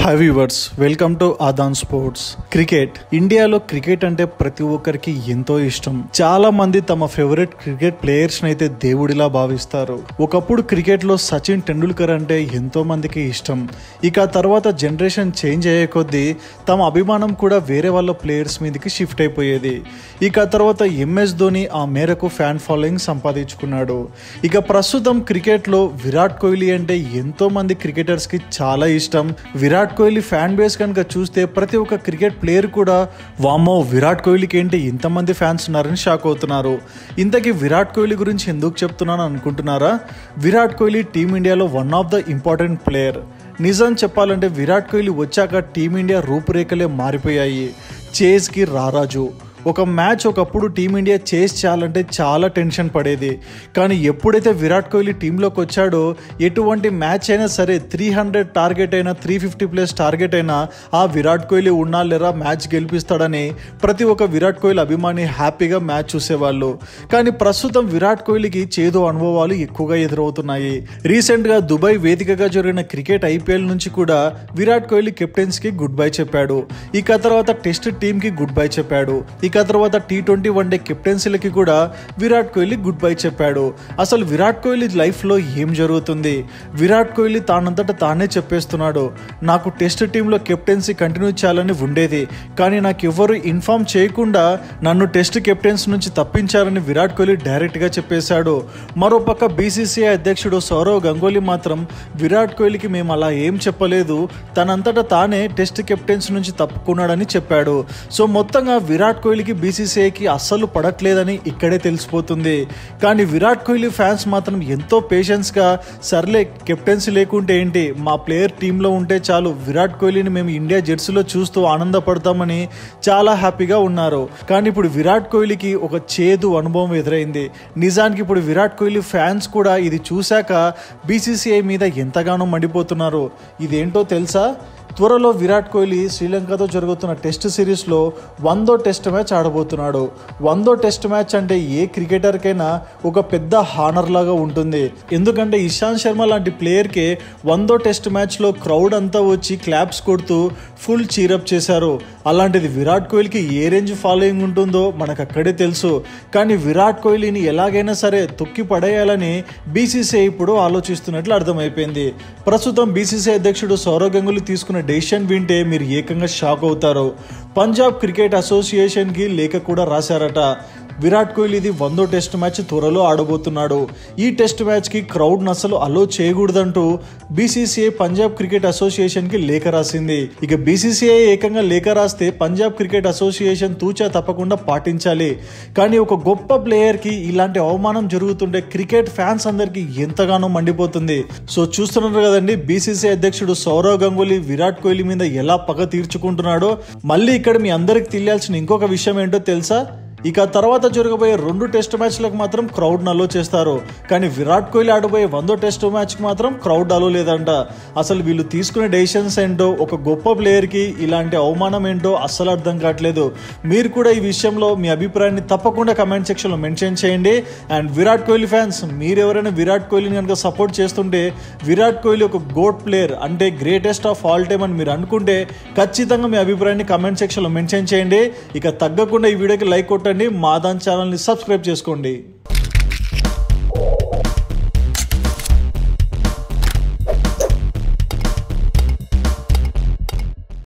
high viewers welcome to Aadhan sports cricket ఇండియాలో cricket అంటే ప్రతి ఒక్కరికి ఎంతో ఇష్టం చాలా మంది తమ ఫేవరెట్ క్రికెట్ ప్లేయర్స్ అయితే దేవుడిలా భావిస్తారు ఒకప్పుడు క్రికెట్ లో సచిన్ టెండూల్కర్ అంటే ఎంతో మందికి ఇష్టం ఇక తర్వాత జనరేషన్ చేంజ్ అయ్యే కొద్దీ తమ అభిమానం కూడా వేరే వాళ్ళ ప్లేయర్స్ మీదకి షిఫ్ట్ అయిపోయేది ఇక తర్వాత ఎంఎస్ ధోని ఆ మేరకు ఫ్యాన్ ఫాలోయింగ్ సంపాదించుకున్నాడు ఇక ప్రస్తుతం క్రికెట్లో విరాట్ కోహ్లీ అంటే ఎంతో మంది క్రికెటర్స్ కి చాలా ఇష్టం విరాట్ కోహ్లీ ఫ్యాన్ బేస్ కనుక చూస్తే ప్రతి ఒక్క క్రికెట్ ప్లేయర్ కూడా వామో విరాట్ కోహ్లీకి ఏంటి ఇంతమంది ఫ్యాన్స్ ఉన్నారని షాక్ అవుతున్నారు ఇంతకీ విరాట్ కోహ్లీ గురించి ఎందుకు చెప్తున్నాను అనుకుంటున్నారా విరాట్ కోహ్లీ టీమిండియాలో one of the important player నిజం చెప్పాలంటే విరాట్ కోహ్లీ వచ్చాక టీమిండియా రూపురేఖలే మారిపోయాయి చేజ్కి రారాజు ఒక మ్యాచ్ ఒకప్పుడు టీమిండియా చేసి చేయాలంటే చాలా టెన్షన్ పడేది కానీ ఎప్పుడైతే విరాట్ కోహ్లీ టీంలోకి వచ్చాడో ఎటువంటి మ్యాచ్ అయినా సరే త్రీ హండ్రెడ్ టార్గెట్ అయినా త్రీ ఫిఫ్టీ ప్లస్ టార్గెట్ అయినా ఆ విరాట్ కోహ్లీ ఉన్నా లేరా మ్యాచ్ గెలిపిస్తాడని ప్రతి ఒక్క విరాట్ కోహ్లీ అభిమాని హ్యాపీగా మ్యాచ్ చూసేవాళ్ళు కానీ ప్రస్తుతం విరాట్ కోహ్లీకి చేదు అనుభవాలు ఎక్కువగా ఎదురవుతున్నాయి రీసెంట్గా దుబాయ్ వేదికగా జరిగిన క్రికెట్ ఐపీఎల్ నుంచి కూడా విరాట్ కోహ్లీ కెప్టెన్స్కి గుడ్ బై చెప్పాడు ఇక తర్వాత టెస్ట్ టీంకి గుడ్ బై చెప్పాడు ఇక తర్వాత టీ ట్వంటీ వన్ డే కెప్టెన్సీలకి కూడా విరాట్ కోహ్లీ గుడ్ బై చెప్పాడు అసలు విరాట్ కోహ్లీ లైఫ్లో ఏం జరుగుతుంది విరాట్ కోహ్లీ తానంతట తానే చెప్పేస్తున్నాడు నాకు టెస్ట్ టీంలో కెప్టెన్సీ కంటిన్యూ చేయాలని ఉండేది కానీ నాకు ఎవరు ఇన్ఫామ్ చేయకుండా నన్ను టెస్ట్ కెప్టెన్స్ నుంచి తప్పించారని విరాట్ కోహ్లీ డైరెక్ట్గా చెప్పేశాడు మరోపక్క బీసీసీఐ అధ్యక్షుడు సౌరవ్ గంగోలీ మాత్రం విరాట్ కోహ్లీకి మేము అలా ఏం చెప్పలేదు తనంతట తానే టెస్ట్ కెప్టెన్స్ నుంచి తప్పుకున్నాడని చెప్పాడు సో మొత్తంగా విరాట్ కోహ్లీకి బీసీసీఐకి అస్సలు పడట్లేదని ఇక్కడే తెలిసిపోతుంది కానీ విరాట్ కోహ్లీ ఫ్యాన్స్ మాత్రం ఎంతో పేషెన్స్గా సర్లే కెప్టెన్సీ లేకుంటే ఏంటి మా ప్లేయర్ టీంలో ఉంటే చాలు విరాట్ కోహ్లీని మేము ఇండియా జెర్సీలో చూస్తూ ఆనందపడతామని చాలా హ్యాపీగా ఉన్నారు కానీ ఇప్పుడు విరాట్ కోహ్లీకి ఒక చేదు అనుభవం ఎదురైంది నిజానికి ఇప్పుడు విరాట్ కోహ్లీ ఫ్యాన్స్ కూడా ఇది చూశాక బీసీసీఐ మీద ఎంతగానో మండిపోతున్నారు ఇదేంటో తెలుసా త్వరలో విరాట్ కోహ్లీ శ్రీలంకతో జరుగుతున్న టెస్ట్ సిరీస్లో వందో టెస్ట్ మ్యాచ్ ఆడబోతున్నాడు వందో టెస్ట్ మ్యాచ్ అంటే ఏ క్రికెటర్కైనా ఒక పెద్ద హానర్ లాగా ఉంటుంది ఎందుకంటే ఇషాంత్ శర్మ లాంటి ప్లేయర్కే వందో టెస్ట్ మ్యాచ్లో క్రౌడ్ అంతా వచ్చి క్లాప్స్ కొడుతూ ఫుల్ చీరప్ చేశారు అలాంటిది విరాట్ కోహ్లీకి ఏ రేంజ్ ఫాలోయింగ్ ఉంటుందో మనకు అక్కడే తెలుసు కానీ విరాట్ కోహ్లీని ఎలాగైనా సరే తొక్కి పడేయాలని బీసీసీఐ ఇప్పుడు ఆలోచిస్తున్నట్లు అర్థమైపోయింది ప్రస్తుతం బీసీసీఐ అధ్యక్షుడు సౌరవ్ గంగులీ తీసుకున్న డెసిషన్ వింటే మీరు ఏకంగా షాక్ అవుతారు పంజాబ్ క్రికెట్ అసోసియేషన్కి లేఖ కూడా రాశారట విరాట్ కోహ్లీది వందో టెస్ట్ మ్యాచ్ త్వరలో ఆడబోతున్నాడు ఈ టెస్ట్ మ్యాచ్కి క్రౌడ్ అసలు అలో చేయకూడదంటూ బీసీసీఐ పంజాబ్ క్రికెట్ అసోసియేషన్కి లేఖ రాసింది ఇక బీసీసీఐ ఏకంగా లేఖ రాస్తే పంజాబ్ క్రికెట్ అసోసియేషన్ తూచా తప్పకుండా పాటించాలి కానీ ఒక గొప్ప ప్లేయర్కి ఇలాంటి అవమానం జరుగుతుంటే క్రికెట్ ఫ్యాన్స్ అందరికీ ఎంతగానో మండిపోతుంది సో చూస్తున్నారు కదండి బీసీసీఐ అధ్యక్షుడు సౌరవ్ గంగూలీ విరాట్ కోహ్లీ మీద ఎలా పగ తీర్చుకుంటున్నాడో మళ్ళీ ఇక్కడ మీ అందరికి తెలియాల్సిన ఇంకొక విషయం ఏంటో తెలుసా ఇక తర్వాత జరగబోయే రెండు టెస్ట్ మ్యాచ్లకు మాత్రం క్రౌడ్ అలో చేస్తారు కానీ విరాట్ కోహ్లీ ఆడబోయే వందో టెస్ట్ మ్యాచ్కి మాత్రం క్రౌడ్ అలో లేదంట అసలు వీళ్ళు తీసుకునే డెసిషన్స్ ఏంటో ఒక గొప్ప ప్లేయర్కి ఇలాంటి అవమానం ఏంటో అస్సలు అర్థం కావట్లేదు మీరు కూడా ఈ విషయంలో మీ అభిప్రాయాన్ని తప్పకుండా కమెంట్ సెక్షన్లో మెన్షన్ చేయండి అండ్ విరాట్ కోహ్లీ ఫ్యాన్స్ మీరు ఎవరైనా విరాట్ కోహ్లీని కనుక సపోర్ట్ చేస్తుంటే విరాట్ కోహ్లీ ఒక గోట్ ప్లేయర్ అంటే గ్రేటెస్ట్ ఆఫ్ ఆల్ టైమ్ అని మీరు అనుకుంటే ఖచ్చితంగా మీ అభిప్రాయాన్ని కమెంట్ సెక్షన్లో మెన్షన్ చేయండి ఇక తగ్గకుండా ఈ వీడియోకి లైక్ కొట్టండి మా దాని ఛానల్ని సబ్స్క్రైబ్ చేసుకోండి